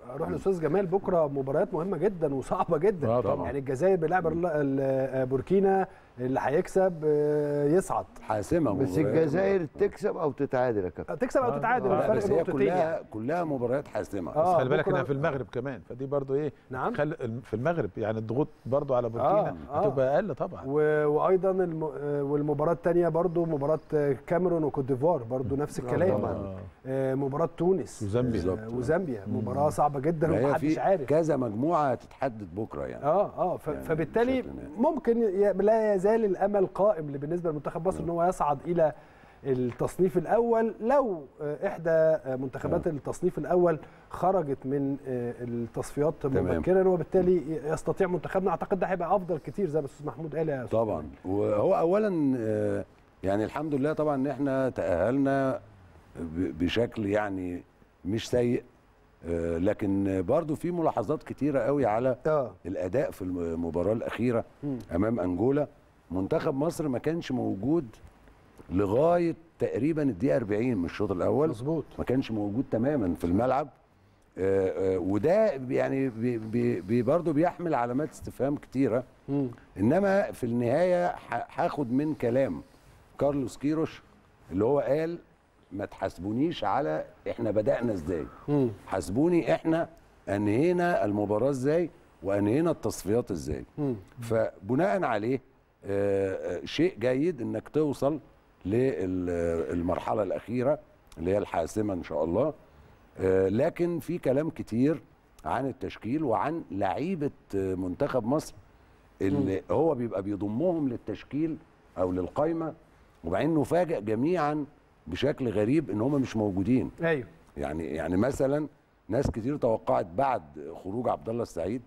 اروح لاستاذ جمال بكره مباريات مهمه جدا وصعبه جدا آه طبعاً. يعني الجزائر بيلعب ال- ال- بوركينا اللي هيكسب آه، يصعد حاسمه بس مباريات. الجزائر تكسب او تتعادل يا كابتن تكسب او آه، تتعادل آه، لا، الفرق بس هي نقطتين يعني. كلها كلها مباريات حاسمه آه. بس خلي بالك بكرة- انها في المغرب كمان فدي برضو ايه نعم. خل... في المغرب يعني الضغوط برضو على بوركينا آه، آه. هتبقى اقل طبعا و- وايضا الم... آه، والمباراه الثانيه برضو مباراه آه، كاميرون وكوت ديفوار برضو نفس الكلام طبعاً. آه، مباراه تونس وزامبيا. آه، بالظبط. وزامبيا مباراه صعبه جدا ما هي ومحدش في عارف كذا مجموعه هتتحدد بكره يعني اه اه ف... يعني فبالتالي بشكل ما. ممكن ي... لا يزال الامل قائم بالنسبه لمنتخب مصر ان هو يصعد الى التصنيف الاول لو آه، احدى آه، منتخبات التصنيف الاول خرجت من آه، التصفيات تمام. مبكرا وبالتالي يستطيع منتخبنا اعتقد ده هيبقى افضل كتير زي ما الاستاذ محمود قال يا أستاذ طبعا وهو اولا آه، يعني الحمد لله طبعا ان احنا تاهلنا ب- بشكل يعني مش سيء آه، لكن برضو في ملاحظات كتيره قوي على اه الاداء في المباراه الاخيره مم. امام انجولا منتخب مصر ما كانش موجود لغايه تقريبا الدقيقه 40 من الشوط الاول مظبوط ما كانش موجود تماما في الملعب آه، آه، وده يعني بي بي بي برضه بيحمل علامات استفهام كتيره مم. انما في النهايه ح- هاخد من كلام كارلوس كيروش اللي هو قال ما تحاسبونيش على احنا بدانا ازاي مم. حاسبوني احنا انهينا المباراه ازاي وانهينا التصفيات ازاي مم. فبناء عليه آه، آه، شيء جيد انك توصل للمرحله الاخيره اللي هي الحاسمه ان شاء الله آه، لكن في كلام كتير عن التشكيل وعن لعيبه آه، منتخب مصر اللي هو بيبقى بيضمهم للتشكيل او للقائمه وبعدين نفاجئ جميعا بشكل غريب ان هم مش موجودين ايوه يعني يعني مثلا ناس كتير توقعت بعد خروج عبد الله السعيد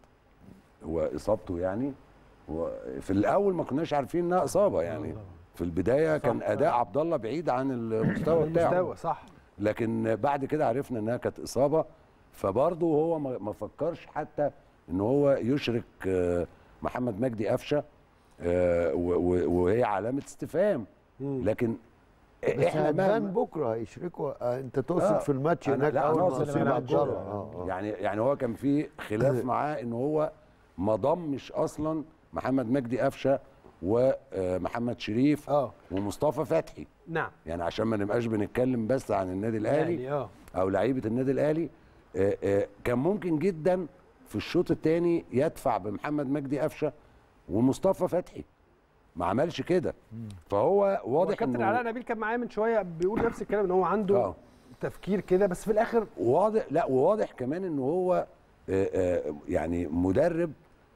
واصابته يعني وفي الاول ما كناش عارفين انها اصابه يعني في البدايه كان اداء عبد الله بعيد عن المستوى بتاعه المستوى صح لكن بعد كده عرفنا انها كانت اصابه فبرضه هو ما ما فكرش حتى ان هو يشرك آه، محمد مجدي قفشه آه، و- و- وهي علامه استفهام مم. لكن بس احنا هتبان مهما بكره هيشركوا آه، انت تقصد آه، في الماتش أنا- هناك لا، اول أنا ما أقصد تصيب في عبد الله الماتش. آه، آه. يعني يعني هو كان في خلاف معاه ان هو ما ضمش اصلا محمد مجدي قفشه ومحمد شريف اه ومصطفى فتحي نعم يعني عشان ما نبقاش بنتكلم بس عن النادي الاهلي يعني اه او لعيبه النادي الاهلي آه، آه، كان ممكن جدا في الشوط الثاني يدفع بمحمد مجدي قفشه ومصطفى فتحي ما عملش كده فهو واضح كابتن علاء نبيل كان معايا من شويه بيقول نفس الكلام ان هو عنده آه. تفكير كده بس في الاخر واضح لا وواضح كمان ان هو آه، آه، يعني مدرب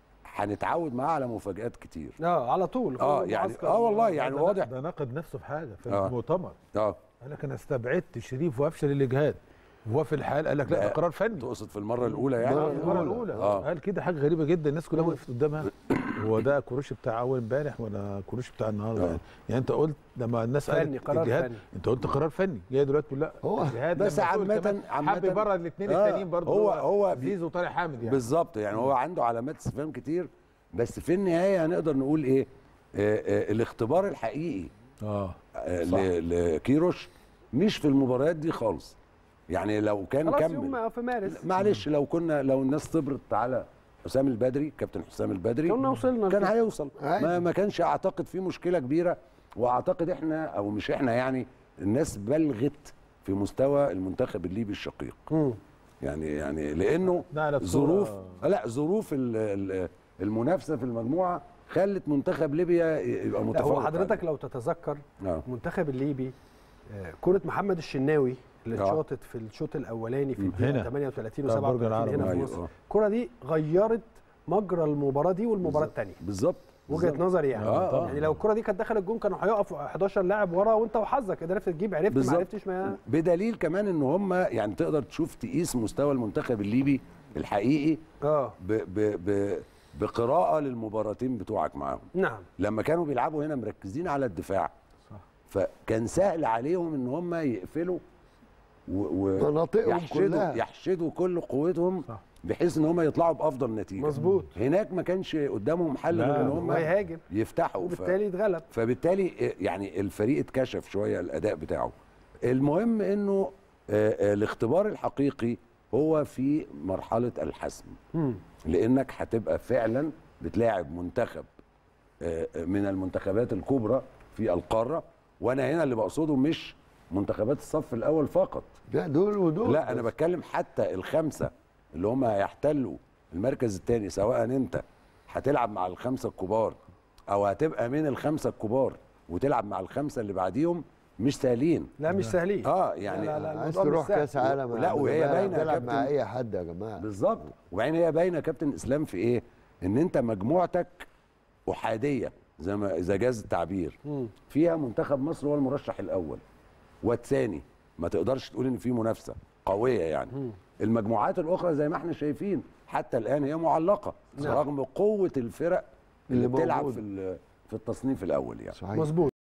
هنتعود معاه على مفاجآت كتير اه على طول اه كل يعني معسكر. اه والله يعني ده- واضح ده ناقد نفسه في حاجه في آه. المؤتمر اه قال لك انا استبعدت شريف وافشل الاجهاد وهو في الحال قال لك لا لا، ده قرار فني تقصد في المره الاولى يعني آه، المره الاولى آه. قال كده حاجه غريبه جدا الناس كلها وقفت قدامها هو ده كروش بتاع اول امبارح ولا كروش بتاع النهارده آه. يعني. يعني انت قلت لما الناس فني، قالت قرار اجهاد فني. انت قلت قرار فني جاي دلوقتي تقول لا هو اجهاد بس لما تقول عامة- كمان عامة حب بره الاثنين آه، التانيين برضه هو- اللي هو بي- زيزو وطارق حامد يعني بالظبط يعني هو عنده علامات استفهام كتير بس في النهايه هنقدر نقول ايه آه آه الاختبار الحقيقي اه آه صح. ل- لكيروش مش في المباريات دي خالص يعني لو كان خلاص كمل يوم في مارس معلش لو كنا لو الناس صبرت على حسام البدري كابتن حسام البدري كنا وصلنا كان لكده. هيوصل عادي. ما, ما كانش اعتقد في مشكله كبيره واعتقد احنا او مش احنا يعني الناس بلغت في مستوى المنتخب الليبي الشقيق مم. يعني يعني لانه ده على الصورة- ظروف لا ظروف ال- ال- المنافسه في المجموعه خلت منتخب ليبيا يبقى لا متفوق هو حضرتك لو تتذكر آه. المنتخب الليبي آه، كرة محمد الشناوي اللي آه. اتشاطت في الشوط الاولاني في الدقيقه هنا. 38 بتاع برج و37 العرب. هنا في أيوة، مصر آه. الكرة دي غيرت مجرى المباراة دي والمباراة الثانيه بالظبط وجهه بالظبط. نظري يعني آه، آه. يعني لو الكرة دي كانت دخلت الجون كانوا هيقفوا 11 لاعب ورا وانت وحظك إذا عرفت تجيب عرفت ما بالظبط. عرفتش ما بدليل كمان ان هم يعني تقدر تشوف تقيس مستوى المنتخب الليبي الحقيقي اه ب ب ب بقراءه للمباراتين بتوعك معاهم نعم لما كانوا بيلعبوا هنا مركزين على الدفاع صح. فكان سهل عليهم ان هم يقفلوا و- و- مناطقهم يحشدوا كلها. يحشدوا كل قوتهم صح. بحيث ان هم يطلعوا بافضل نتيجه مظبوط. هناك ما كانش قدامهم حل لا، غير ان هو هم يهاجم يفتحوا ف... وبالتالي اتغلب فبالتالي يعني الفريق اتكشف شويه الاداء بتاعه المهم انه آه، آه، الاختبار الحقيقي هو في مرحله الحسم مم. لانك هتبقى فعلا بتلاعب منتخب آه، من المنتخبات الكبرى في القاره وانا هنا اللي بقصده مش منتخبات الصف الاول فقط لا دول ودول لا انا بس. بتكلم حتى الخمسه اللي هم هيحتلوا المركز الثاني سواء انت هتلعب مع الخمسه الكبار او هتبقى من الخمسه الكبار وتلعب مع الخمسه اللي بعديهم مش سهلين لا مش سهلين اه يعني لا، لا، لا. عايز الموضوع تروح مش سهل. كاس عالم لا، وهي باينة يا تلعب مع كابتن. اي حد يا جماعه بالظبط وبعدين هي باينه يا كابتن اسلام في ايه ان انت مجموعتك احاديه زي ما اذا جاز التعبير مم. فيها منتخب مصر هو المرشح الاول والثاني ما تقدرش تقول ان في منافسه قويه يعني المجموعات الاخرى زي ما احنا شايفين حتى الان هي معلقه نعم. رغم قوه الفرق اللي, اللي بتلعب موجودة. في ال- في التصنيف الاول يعني صحيح مظبوط